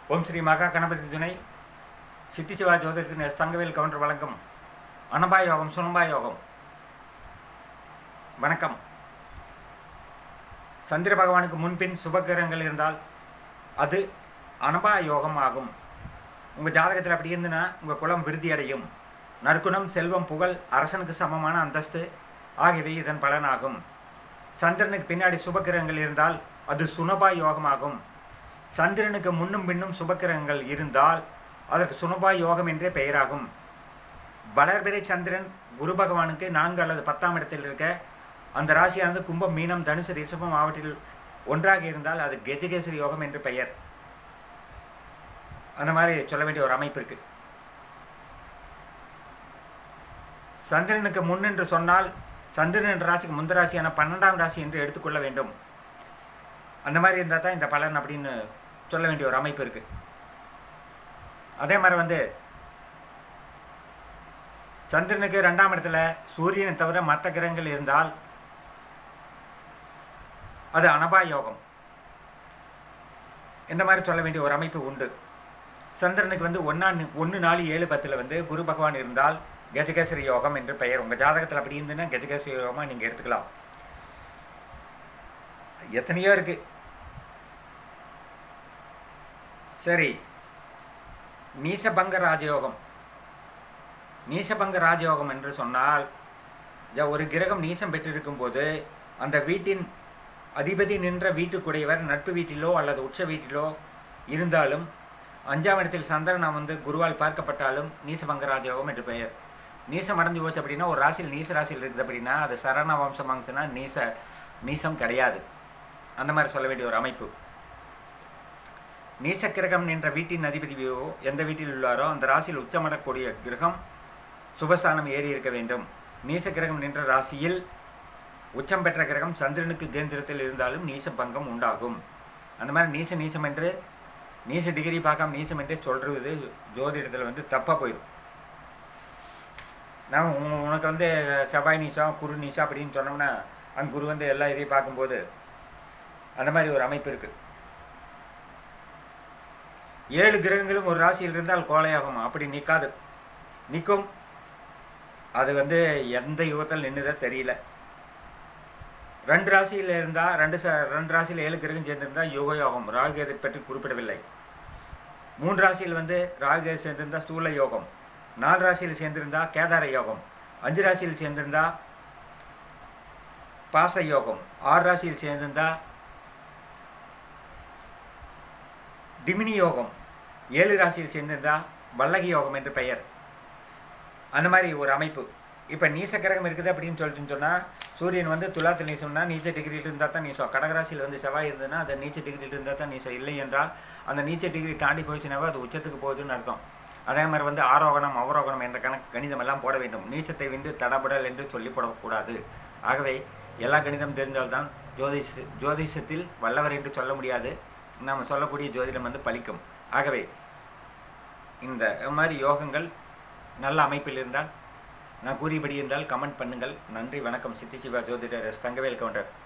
ஓம் ஸ்ரீ மகா கணபதி துணை சித்தி சிவா ஜோதிடத்தின் எஸ் தங்கவேல் கவுண்டர் வழங்கும் அனபா யோகம் சுனம்பா யோகம் வணக்கம் சந்திர பகவானுக்கு முன்பின் சுபகிரகங்கள் இருந்தால் அது அனபா யோகம் ஆகும் உங்கள் ஜாதகத்தில் அப்படி இருந்துன்னா உங்கள் குலம் விருத்தி அடையும் நற்குணம் செல்வம் புகழ் அரசனுக்கு சமமான அந்தஸ்து ஆகியவை இதன் பலனாகும் சந்திரனுக்கு பின்னாடி சுபகிரகங்கள் இருந்தால் அது சுனபா யோகமாகும் சந்திரனுக்கு முன்னும் பின்னும் சுபக்கிரகங்கள் இருந்தால் அதற்கு சுனபா யோகம் என்றே பெயராகும் வளர்பிறை சந்திரன் குரு பகவானுக்கு நான்கு அல்லது பத்தாம் இடத்தில் இருக்க அந்த ராசியானது கும்பம் மீனம் தனுசு ரிஷபம் ஆவற்றில் ஒன்றாக இருந்தால் அது கெஜகேசரி யோகம் என்று பெயர் அந்த மாதிரி சொல்ல வேண்டிய ஒரு அமைப்பு இருக்கு சந்திரனுக்கு முன் என்று சொன்னால் சந்திரன் என்ற ராசிக்கு முந்த ராசியான பன்னெண்டாம் ராசி என்று எடுத்துக்கொள்ள வேண்டும் அந்த மாதிரி இருந்தால் தான் இந்த பலன் அப்படின்னு சொல்ல வேண்டிய ஒரு அமைப்பு இருக்கு அதே மாதிரி வந்து சந்திரனுக்கு ரெண்டாம் இடத்துல சூரியனை தவிர மற்ற கிரகங்கள் இருந்தால் அது அனபா யோகம் இந்த மாதிரி சொல்ல வேண்டிய ஒரு அமைப்பு உண்டு சந்திரனுக்கு வந்து ஒன்னா ஒன்று நாலு ஏழு பத்தில் வந்து குரு பகவான் இருந்தால் கஜகேசரி யோகம் என்று பெயர் உங்கள் ஜாதகத்தில் அப்படி இருந்துன்னா கஜகேசரி யோகமாக நீங்கள் எடுத்துக்கலாம் எத்தனையோ இருக்கு சரி நீசபங்க ராஜயோகம் நீசபங்க ராஜயோகம் என்று சொன்னால் ஒரு கிரகம் நீசம் பெற்றிருக்கும் போது அந்த வீட்டின் அதிபதி நின்ற வீட்டுக்குடையவர் நட்பு வீட்டிலோ அல்லது உச்ச வீட்டிலோ இருந்தாலும் அஞ்சாம் இடத்தில் சந்திரன் வந்து குருவால் பார்க்கப்பட்டாலும் நீசபங்க ராஜயோகம் என்று பெயர் நீசம் அடைஞ்சு போச்சு அப்படின்னா ஒரு ராசியில் நீச ராசியில் இருக்குது அப்படின்னா அது சரண வம்சம் வாங்கிச்சுன்னா நீச நீசம் கிடையாது அந்த மாதிரி சொல்ல வேண்டிய ஒரு அமைப்பு நீச கிரகம் என்ற வீட்டின் அதிபதியோ எந்த வீட்டில் உள்ளாரோ அந்த ராசியில் உச்சமடக்கூடிய கிரகம் சுபஸ்தானம் ஏறி இருக்க வேண்டும் நீச கிரகம் நின்ற ராசியில் உச்சம் பெற்ற கிரகம் சந்திரனுக்கு கேந்திரத்தில் இருந்தாலும் நீச பங்கம் உண்டாகும் அந்த மாதிரி நீச நீசம் என்று நீச டிகிரி பார்க்காம நீசம் என்றே சொல்றது ஜோதிடத்தில் வந்து தப்பாக போயிடும் நான் உனக்கு வந்து செவ்வாய் நீசம் குரு நீசம் அப்படின்னு சொன்னோம்னா அந்த குரு வந்து எல்லா இதையும் பார்க்கும்போது அந்த மாதிரி ஒரு அமைப்பு இருக்குது ஏழு கிரகங்களும் ஒரு ராசியில் இருந்தால் கோலையாகும் அப்படி நிற்காது நிற்கும் அது வந்து எந்த யுகத்தில் நின்றுதா தெரியல ரெண்டு ராசியில் இருந்தால் ரெண்டு ச ரெண்டு ராசியில் ஏழு கிரகம் சேர்ந்திருந்தால் யோக யோகம் ராகுகேதை பற்றி குறிப்பிடவில்லை மூன்று ராசியில் வந்து ராகுகேது சேர்ந்திருந்தா ஸ்தூல யோகம் நாலு ராசியில் சேர்ந்திருந்தா கேதார யோகம் அஞ்சு ராசியில் சேர்ந்திருந்தா பாச யோகம் ஆறு ராசியில் சேர்ந்திருந்தா டிமினி யோகம் ஏழு ராசியில் சேர்ந்திருந்தா வல்லகி யோகம் என்று பெயர் அந்த மாதிரி ஒரு அமைப்பு இப்போ நீச கிரகம் இருக்குது அப்படின்னு சொல்லிட்டு சொன்னால் சூரியன் வந்து துலாத்தில் நீசம்னா நீச்ச டிகிரியில் இருந்தால் தான் நீசம் கடகராசியில் வந்து செவ்வாய் இருந்ததுன்னா அது நீச்ச டிகிரியில் இருந்தால் தான் நீசம் இல்லை என்றால் அந்த நீச்ச டிகிரி தாண்டி போச்சுனாவே அது உச்சத்துக்கு போகுதுன்னு அர்த்தம் அதே மாதிரி வந்து ஆரோகணம் அவரோகணம் என்ற கணக்கு கணிதம் எல்லாம் போட வேண்டும் நீசத்தை விண்டு தடபடல் என்று சொல்லி போடக்கூடாது ஆகவே எல்லா கணிதம் தெரிந்தால்தான் ஜோதிஷ ஜோதிஷத்தில் வல்லவர் என்று சொல்ல முடியாது நம்ம சொல்லக்கூடிய ஜோதிடம் வந்து பலிக்கும் ஆகவே இந்த மாதிரி யோகங்கள் நல்ல அமைப்பில் இருந்தால் நான் கூறியபடி இருந்தால் கமெண்ட் பண்ணுங்கள் நன்றி வணக்கம் சித்தி சிவா ஜோதிடர் எஸ் தங்கவேல் கவுண்டர்